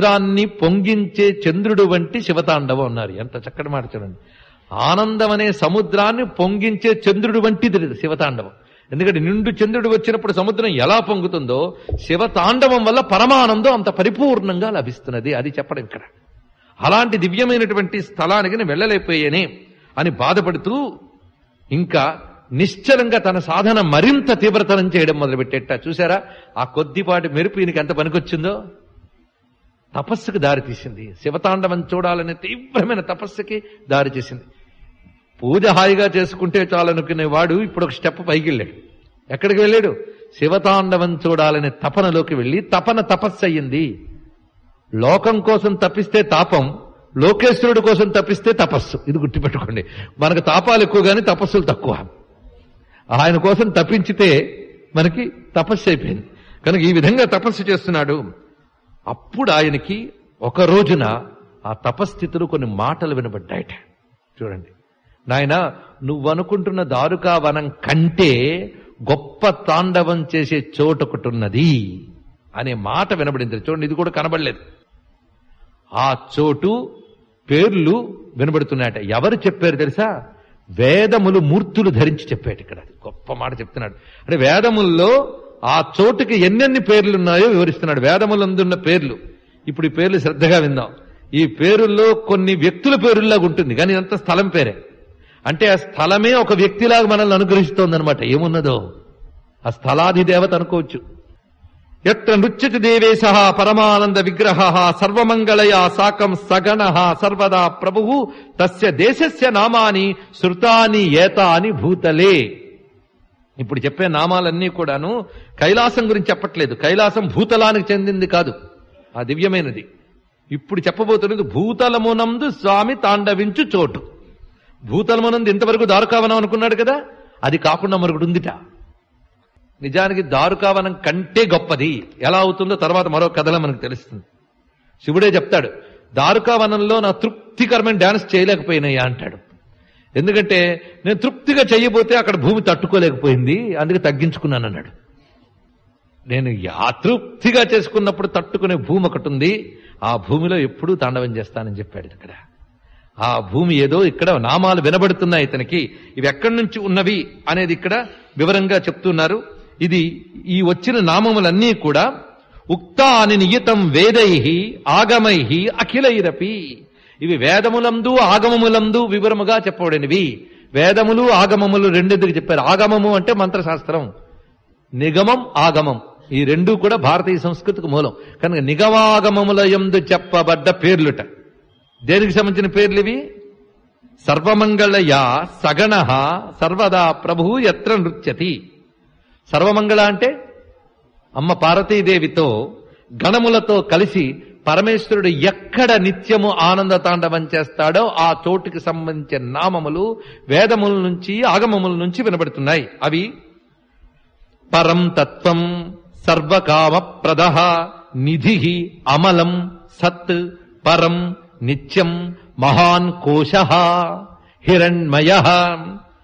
దాన్ని పొంగించే చంద్రుడు వంటి శివతాండవం అన్నారు ఎంత చక్కటి మాట చూడండి ఆనందం అనే సముద్రాన్ని పొంగించే చంద్రుడు వంటిది ఇది శివతాండవం ఎందుకంటే నిండు చంద్రుడు వచ్చినప్పుడు సముద్రం ఎలా పొంగుతుందో శివతాండవం వల్ల పరమానందం అంత పరిపూర్ణంగా లభిస్తున్నది అది చెప్పడం ఇక్కడ అలాంటి దివ్యమైనటువంటి స్థలానికి నేను వెళ్ళలేకపోయేనే అని బాధపడుతూ ఇంకా నిశ్చలంగా తన సాధన మరింత తీవ్రతరం చేయడం మొదలుపెట్టేట చూసారా ఆ కొద్దిపాటి మెరుపు ఈయనకి ఎంత పనికొచ్చిందో తపస్సుకు దారి తీసింది శివతాండవం చూడాలనే తీవ్రమైన తపస్సుకి దారి చేసింది పూజ హాయిగా చేసుకుంటే చాలనుకునే వాడు ఇప్పుడు ఒక స్టెప్ పైకి వెళ్ళాడు ఎక్కడికి వెళ్ళాడు శివతాండవం చూడాలనే తపనలోకి వెళ్ళి తపన తపస్సు అయ్యింది లోకం కోసం తప్పిస్తే తాపం లోకేశ్వరుడు కోసం తప్పిస్తే తపస్సు ఇది గుర్తుపెట్టుకోండి మనకు తాపాలు ఎక్కువ కానీ తపస్సులు తక్కువ ఆయన కోసం తప్పించితే మనకి తపస్సు అయిపోయింది కనుక ఈ విధంగా తపస్సు చేస్తున్నాడు అప్పుడు ఆయనకి ఒక రోజున ఆ తపస్థితులు కొన్ని మాటలు వినబడ్డాయట చూడండి నాయన నువ్వనుకుంటున్న దారుకా వనం కంటే గొప్ప తాండవం చేసే చోటు ఒకటి ఉన్నది అనే మాట వినబడింది చూడండి ఇది కూడా కనబడలేదు ఆ చోటు పేర్లు వినబడుతున్నాయట ఎవరు చెప్పారు తెలుసా వేదములు మూర్తులు ధరించి చెప్పాడు ఇక్కడ అది గొప్ప మాట చెప్తున్నాడు అంటే వేదముల్లో ఆ చోటుకి ఎన్నెన్ని పేర్లు ఉన్నాయో వివరిస్తున్నాడు వేదములందున్న పేర్లు ఇప్పుడు ఈ పేర్లు శ్రద్ధగా విందాం ఈ పేరుల్లో కొన్ని వ్యక్తుల పేరుల్లాగా ఉంటుంది కానీ ఇదంతా స్థలం పేరే అంటే ఆ స్థలమే ఒక వ్యక్తిలాగా మనల్ని అనుగ్రహిస్తోందనమాట ఏమున్నదో ఆ స్థలాది దేవత అనుకోవచ్చు ఎత్ర నృత్యతి దేవేశ పరమానంద విగ్రహ సర్వమంగళయా సాకం సగణ సర్వదా ప్రభు తస్య దేశస్య నామాని శృతాని ఏతాని భూతలే ఇప్పుడు చెప్పే నామాలన్నీ కూడాను కైలాసం గురించి చెప్పట్లేదు కైలాసం భూతలానికి చెందింది కాదు ఆ దివ్యమైనది ఇప్పుడు చెప్పబోతున్నది భూతలమునందు స్వామి తాండవించు చోటు భూతలమునందు ఇంతవరకు దారుకావనం అనుకున్నాడు కదా అది కాకుండా మరొకటి ఉందిట నిజానికి దారుకావనం కంటే గొప్పది ఎలా అవుతుందో తర్వాత మరో కథలో మనకు తెలుస్తుంది శివుడే చెప్తాడు దారుకావనంలో నా తృప్తికరమైన డాన్స్ చేయలేకపోయినాయా అంటాడు ఎందుకంటే నేను తృప్తిగా చెయ్యబోతే అక్కడ భూమి తట్టుకోలేకపోయింది అందుకే తగ్గించుకున్నాను అన్నాడు నేను యాతృప్తిగా చేసుకున్నప్పుడు తట్టుకునే భూమి ఒకటి ఉంది ఆ భూమిలో ఎప్పుడూ తాండవం చేస్తానని చెప్పాడు ఇక్కడ ఆ భూమి ఏదో ఇక్కడ నామాలు వినబడుతున్నాయి ఇతనికి ఇవి ఎక్కడి నుంచి ఉన్నవి అనేది ఇక్కడ వివరంగా చెప్తున్నారు ఇది ఈ వచ్చిన నామములన్నీ కూడా ఉక్తాని నియతం వేదై ఆగమై అఖిలైరపి ఇవి వేదములందు ఆగమములందు వివరముగా చెప్పబడినవి వేదములు ఆగమములు రెండెందుకు చెప్పారు ఆగమము అంటే మంత్రశాస్త్రం నిగమం ఆగమం ఈ రెండు కూడా భారతీయ సంస్కృతికి మూలం కనుక నిగమాగమముల ఎందు చెప్పబడ్డ పేర్లుట దేనికి సంబంధించిన పేర్లు ఇవి సర్వమంగళయ సగణ సర్వదా ప్రభు ఎత్ర నృత్యతి సర్వమంగళ అంటే అమ్మ పార్వతీదేవితో గణములతో కలిసి పరమేశ్వరుడు ఎక్కడ నిత్యము ఆనంద తాండవం చేస్తాడో ఆ చోటుకి సంబంధించిన నామములు వేదముల నుంచి ఆగమముల నుంచి వినబడుతున్నాయి అవి పరం తత్వం సర్వకామ ప్రద నిధి అమలం సత్ పరం నిత్యం మహాన్ కోశ హిరణ్మయ